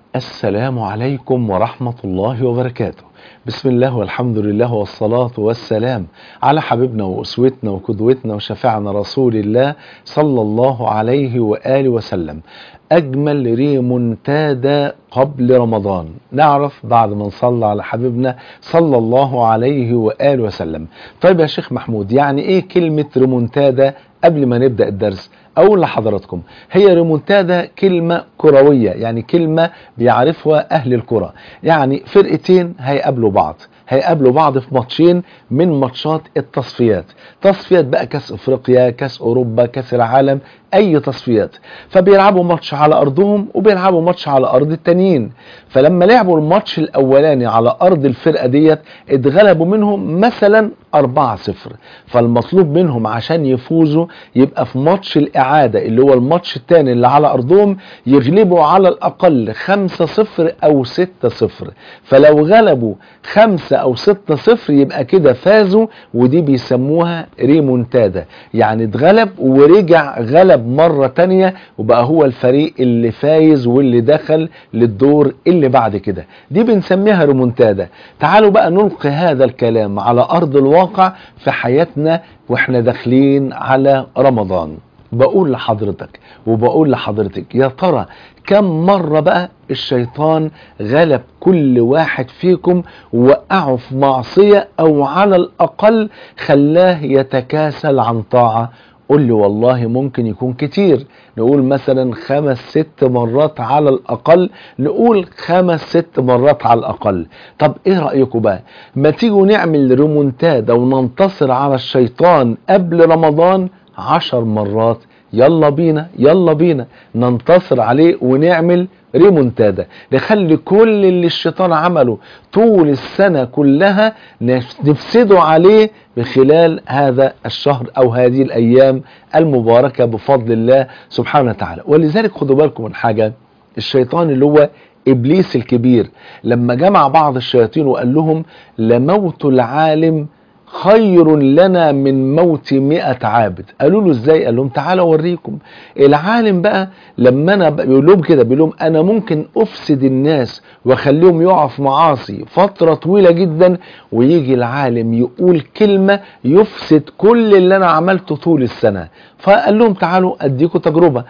السلام عليكم ورحمة الله وبركاته بسم الله والحمد لله والصلاة والسلام على حبيبنا وأسوتنا وقدوتنا وشفيعنا رسول الله صلى الله عليه وآله وسلم أجمل ريمونتادا قبل رمضان نعرف بعد ما نصلى على حبيبنا صلى الله عليه وآله وسلم طيب يا شيخ محمود يعني إيه كلمة ريمونتادا قبل ما نبدأ الدرس أقول لحضراتكم هي ريمونتادا كلمة كروية يعني كلمة بيعرفها أهل الكرة يعني فرقتين هيقابلوا بعض هيقابلوا بعض في ماتشين من ماتشات التصفيات تصفيات بقى كاس افريقيا كاس اوروبا كاس العالم اي تصفيات فبيلعبوا ماتش على ارضهم وبيلعبوا ماتش على ارض التانيين فلما لعبوا الماتش الاولاني على ارض الفرقه ديت اتغلبوا منهم مثلا 4-0 فالمطلوب منهم عشان يفوزوا يبقى في ماتش الاعاده اللي هو الماتش الثاني اللي على ارضهم يغلبوا على الاقل 5-0 او 6-0 فلو غلبوا 5 او 6-0 يبقى كده فازوا ودي بيسموها ريمونتادا يعني اتغلب ورجع غلب مرة تانية وبقى هو الفريق اللي فايز واللي دخل للدور اللي بعد كده دي بنسميها ريمونتادا تعالوا بقى نلقي هذا الكلام على أرض الواقع في حياتنا واحنا داخلين على رمضان بقول لحضرتك وبقول لحضرتك يا ترى كم مرة بقى الشيطان غلب كل واحد فيكم وقعه في معصية او على الاقل خلاه يتكاسل عن طاعة قول لي والله ممكن يكون كتير نقول مثلا خمس ست مرات على الاقل نقول خمس ست مرات على الاقل طب ايه رأيكم بقى ما تيجوا نعمل ريمونتادا وننتصر على الشيطان قبل رمضان عشر مرات يلا بينا يلا بينا ننتصر عليه ونعمل ريمونتادا نخلي كل اللي الشيطان عمله طول السنة كلها نفسده عليه بخلال هذا الشهر أو هذه الأيام المباركة بفضل الله سبحانه وتعالى ولذلك خدوا بالكم من حاجة الشيطان اللي هو إبليس الكبير لما جمع بعض الشياطين وقال لهم لموت العالم خير لنا من موت مئة عابد قالوا له ازاي قال لهم تعالى اوريكم العالم بقى لما انا بيقول لهم كده بيقول لهم انا ممكن افسد الناس واخليهم يقعوا في معاصي فتره طويله جدا ويجي العالم يقول كلمه يفسد كل اللي انا عملته طول السنه فقال لهم تعالوا اديكم تجربه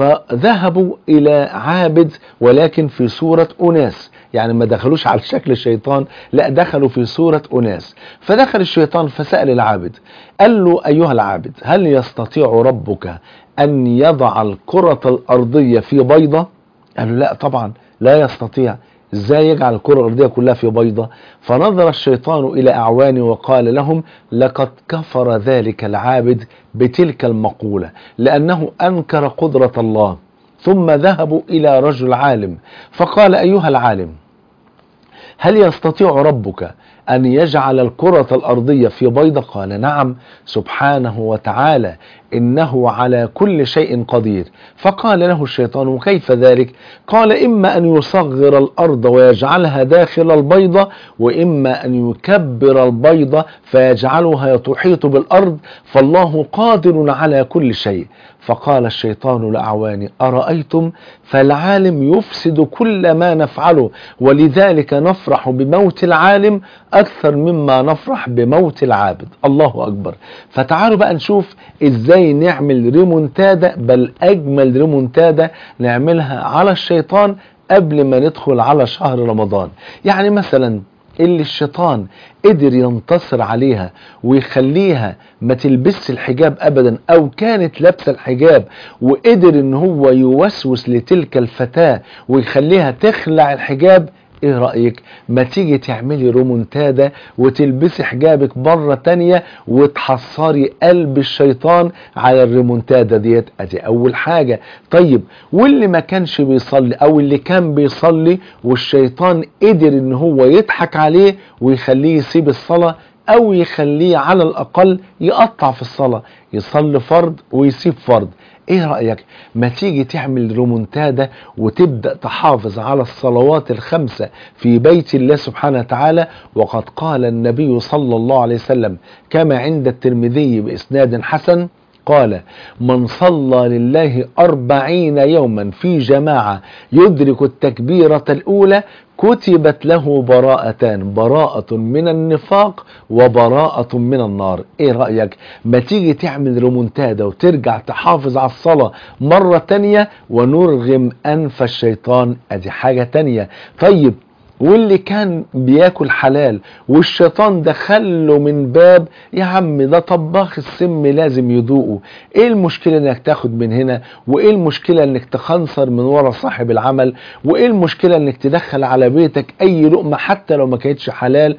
فذهبوا الى عابد ولكن في صوره اناس يعني ما دخلوش على شكل الشيطان لا دخلوا في صورة أناس فدخل الشيطان فسأل العابد قال له أيها العابد هل يستطيع ربك أن يضع الكرة الأرضية في بيضة قال له لا طبعا لا يستطيع ازاي يجعل الكرة الأرضية كلها في بيضة فنظر الشيطان إلى أعوانه وقال لهم لقد كفر ذلك العابد بتلك المقولة لأنه أنكر قدرة الله ثم ذهبوا إلى رجل عالم فقال أيها العالم هل يستطيع ربك أن يجعل الكرة الأرضية في بيضة قال نعم سبحانه وتعالى إنه على كل شيء قدير فقال له الشيطان كيف ذلك قال إما أن يصغر الأرض ويجعلها داخل البيضة وإما أن يكبر البيضة فيجعلها تحيط بالأرض فالله قادر على كل شيء فقال الشيطان لأعواني أرأيتم فالعالم يفسد كل ما نفعله ولذلك نفرح بموت العالم أكثر مما نفرح بموت العابد الله أكبر فتعالوا بقى نشوف إزاي نعمل ريمونتادا بل أجمل ريمونتادا نعملها على الشيطان قبل ما ندخل على شهر رمضان يعني مثلا اللي الشيطان قدر ينتصر عليها ويخليها ما تلبسش الحجاب ابدا او كانت لابسه الحجاب وقدر ان هو يوسوس لتلك الفتاه ويخليها تخلع الحجاب ايه رأيك ما تيجي تعملي رومونتادا وتلبسي حجابك مرة تانية وتحصري قلب الشيطان على الريمونتادا ديت ادي اول حاجة طيب واللي ما كانش بيصلي او اللي كان بيصلي والشيطان قدر ان هو يضحك عليه ويخليه يسيب الصلاة او يخليه على الاقل يقطع في الصلاة يصلي فرض ويسيب فرض ايه رأيك ما تيجي تعمل رومونتادا وتبدأ تحافظ على الصلوات الخمسة في بيت الله سبحانه وتعالى وقد قال النبي صلى الله عليه وسلم كما عند الترمذي بإسناد حسن قال من صلى لله أربعين يوما في جماعة يدرك التكبيرة الأولى كتبت له براءتان براءة من النفاق وبراءة من النار ايه رأيك ما تيجي تعمل ريمونتادا وترجع تحافظ على الصلاة مرة تانية ونرغم أنف الشيطان ادي حاجة تانية طيب واللي كان بياكل حلال والشيطان دخله من باب يا عم ده طباخ السم لازم يذوقه ايه المشكلة انك تاخد من هنا وايه المشكلة انك تخنصر من ورا صاحب العمل وايه المشكلة انك تدخل على بيتك اي لقمة حتى لو ما كانتش حلال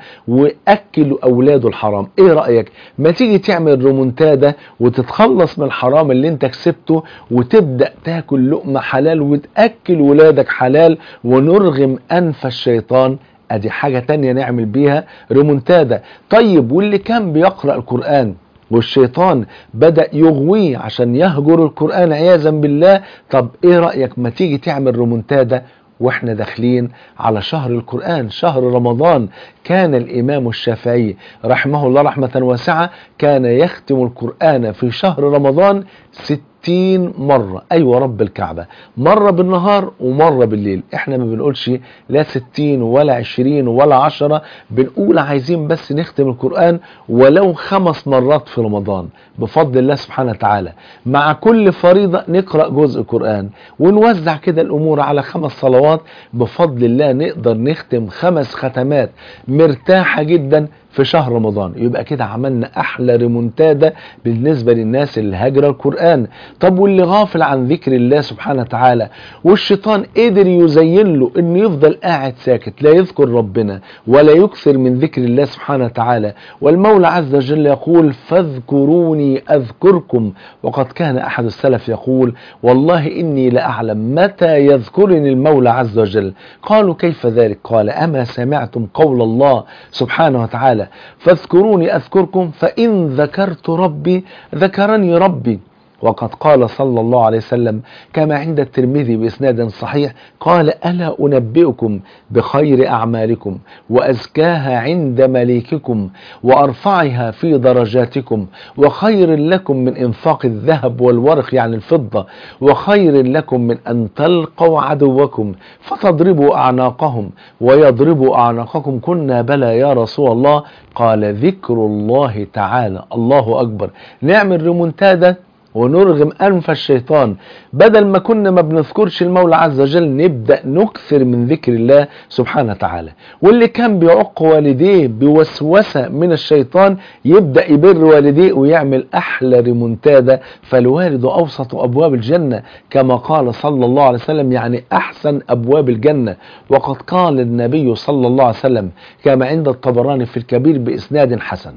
واكل اولاده الحرام ايه رأيك ما تيجي تعمل رومونتادا وتتخلص من الحرام اللي انت كسبته وتبدأ تاكل لقمة حلال وتأكل ولادك حلال ونرغم انف الشيطان الشيطان ادي حاجة تانية نعمل بيها ريمونتادا طيب واللي كان بيقرأ القرآن والشيطان بدأ يغويه عشان يهجر القرآن عياذا بالله طب ايه رأيك ما تيجي تعمل ريمونتادا واحنا داخلين على شهر القرآن شهر رمضان كان الإمام الشافعي رحمه الله رحمة واسعة كان يختم القرآن في شهر رمضان ست ستين مرة أيوة رب الكعبة مرة بالنهار ومرة بالليل احنا ما بنقولش لا ستين ولا عشرين ولا عشرة بنقول عايزين بس نختم القرآن ولو خمس مرات في رمضان بفضل الله سبحانه وتعالى مع كل فريضة نقرأ جزء قرآن ونوزع كده الأمور على خمس صلوات بفضل الله نقدر نختم خمس ختمات مرتاحة جدا في شهر رمضان يبقى كده عملنا احلى ريمونتادا بالنسبه للناس اللي هاجره القران طب واللي غافل عن ذكر الله سبحانه وتعالى والشيطان قدر يزين له انه يفضل قاعد ساكت لا يذكر ربنا ولا يكثر من ذكر الله سبحانه وتعالى والمولى عز وجل يقول فاذكروني اذكركم وقد كان احد السلف يقول والله اني لاعلم متى يذكرني المولى عز وجل قالوا كيف ذلك قال اما سمعتم قول الله سبحانه وتعالى فاذكروني أذكركم فإن ذكرت ربي ذكرني ربي وقد قال صلى الله عليه وسلم كما عند الترمذي بإسناد صحيح قال ألا أنبئكم بخير أعمالكم وأزكاها عند مليككم وأرفعها في درجاتكم وخير لكم من إنفاق الذهب والورق يعني الفضة وخير لكم من أن تلقوا عدوكم فتضربوا أعناقهم ويضربوا أعناقكم كنا بلى يا رسول الله قال ذكر الله تعالى الله أكبر نعمل ريمونتادا ونرغم أنف الشيطان بدل ما كنا ما بنذكرش المولى عز وجل نبدأ نكثر من ذكر الله سبحانه وتعالى واللي كان بيعق والديه بوسوسة من الشيطان يبدأ يبر والديه ويعمل أحلى ريمونتادا فالوالد أوسط أبواب الجنة كما قال صلى الله عليه وسلم يعني أحسن أبواب الجنة وقد قال النبي صلى الله عليه وسلم كما عند الطبراني في الكبير بإسناد حسن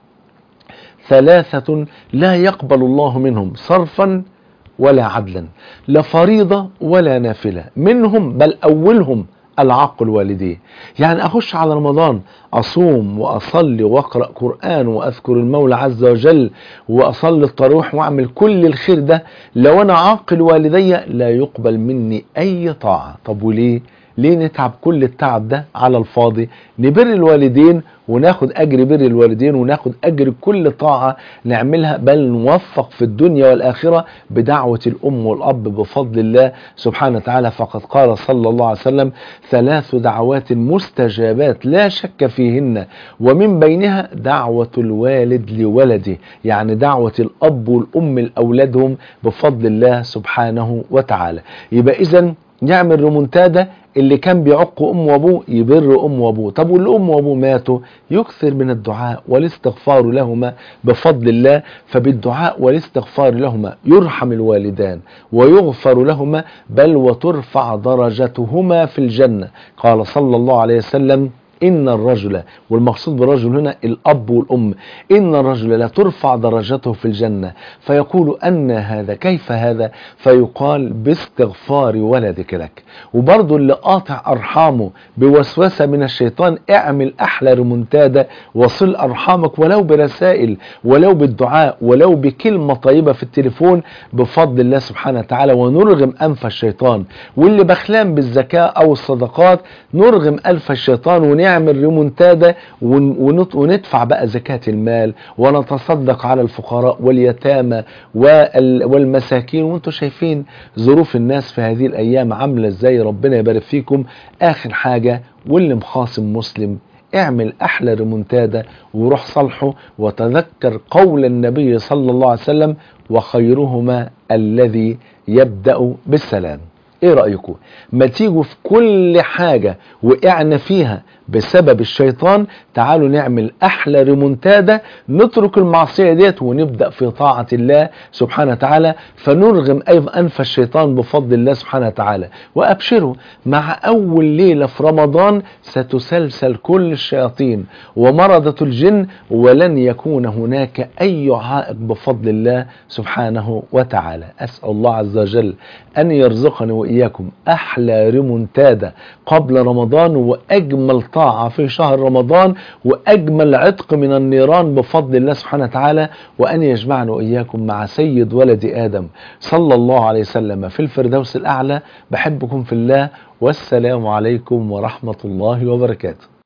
ثلاثة لا يقبل الله منهم صرفا ولا عدلا لا فريضة ولا نافلة منهم بل أولهم العق الوالدين يعني أخش على رمضان أصوم وأصلي وأقرأ قرآن وأذكر المولى عز وجل وأصلي التراويح وأعمل كل الخير ده لو أنا عاقل والدي لا يقبل مني أي طاعة طب وليه ليه نتعب كل التعب ده على الفاضي نبر الوالدين وناخد اجر بر الوالدين وناخد اجر كل طاعه نعملها بل نوفق في الدنيا والاخره بدعوه الام والاب بفضل الله سبحانه وتعالى فقد قال صلى الله عليه وسلم ثلاث دعوات مستجابات لا شك فيهن ومن بينها دعوه الوالد لولده يعني دعوه الاب والام لاولادهم بفضل الله سبحانه وتعالى يبقى اذا يعمل ريمونتادا اللي كان بيعق امه وابوه يبر امه وابوه طب واللي امه وابوه ماتوا يكثر من الدعاء والاستغفار لهما بفضل الله فبالدعاء والاستغفار لهما يرحم الوالدان ويغفر لهما بل وترفع درجتهما في الجنة قال صلى الله عليه وسلم إن الرجل والمقصود بالرجل هنا الأب والأم إن الرجل لا ترفع درجته في الجنة فيقول أن هذا كيف هذا فيقال باستغفار ولدك لك وبرضه اللي قاطع أرحامه بوسوسة من الشيطان اعمل أحلى ريمونتادا وصل أرحامك ولو برسائل ولو بالدعاء ولو بكلمة طيبة في التليفون بفضل الله سبحانه وتعالى ونرغم أنف الشيطان واللي بخلان بالزكاة أو الصدقات نرغم أنف الشيطان ونعمل نعمل ريمونتادا ون- ونط- وندفع بقى زكاة المال ونتصدق على الفقراء واليتامى وال- والمساكين وانتم شايفين ظروف الناس في هذه الأيام عاملة ازاي ربنا يبارك فيكم آخر حاجة واللي مخاصم مسلم اعمل احلى ريمونتادا وروح صالحه وتذكر قول النبي صلى الله عليه وسلم وخيرهما الذي يبدأ بالسلام ايه رأيكم ما تيجوا في كل حاجة وقعنا فيها بسبب الشيطان تعالوا نعمل احلى ريمونتادا نترك المعصية ديت ونبدأ في طاعة الله سبحانه وتعالى فنرغم ايضا انف الشيطان بفضل الله سبحانه وتعالى وابشروا مع اول ليلة في رمضان ستسلسل كل الشياطين ومرضة الجن ولن يكون هناك اي عائق بفضل الله سبحانه وتعالى اسأل الله عز وجل ان يرزقني واياكم احلى ريمونتادا قبل رمضان واجمل طاعة في شهر رمضان واجمل عتق من النيران بفضل الله سبحانه وتعالى وان يجمعنا واياكم مع سيد ولد ادم صلى الله عليه وسلم في الفردوس الاعلى بحبكم في الله والسلام عليكم ورحمة الله وبركاته